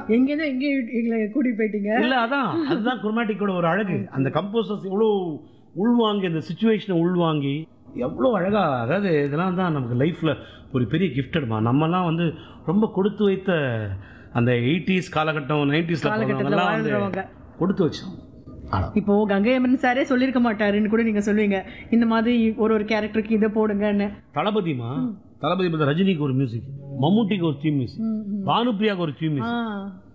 எங்கேருந்து எங்கே எங்களை கூட்டி போயிட்டீங்க இல்ல அதான் அதுதான் குரோமேட்டிக்கோட ஒரு அழகு அந்த கம்போசர்ஸ் இவ்வளோ உள்வாங்கி அந்த சுச்சுவேஷனை உள்வாங்கி எவ்வளோ அழகா அதாவது இதெல்லாம் தான் நமக்கு லைஃப்ல ஒரு பெரிய கிஃப்டட்மா நம்மலாம் வந்து ரொம்ப கொடுத்து வைத்த அந்த எயிட்டிஸ் காலகட்டம் நைன்டிஸ்ல காலகட்டத்துல வாழ்றவங்க. கொடுத்து வச்சோம் இப்போ கங்கை அம்மன் சாரே சொல்லியிருக்க மாட்டாருன்னு கூட நீங்க சொல்லுவீங்க இந்த மாதிரி ஒரு ஒரு கேரக்டருக்கு இதை போடுங்கன்னு தளபதிமா தளபதி பத்தி ரஜினிக்கு ஒரு மியூசிக் மம்முட்டிக்கு ஒரு தீம் மியூசிக் பானுப்பிரியாக்கு ஒரு தீம் ஆ மியூசிக்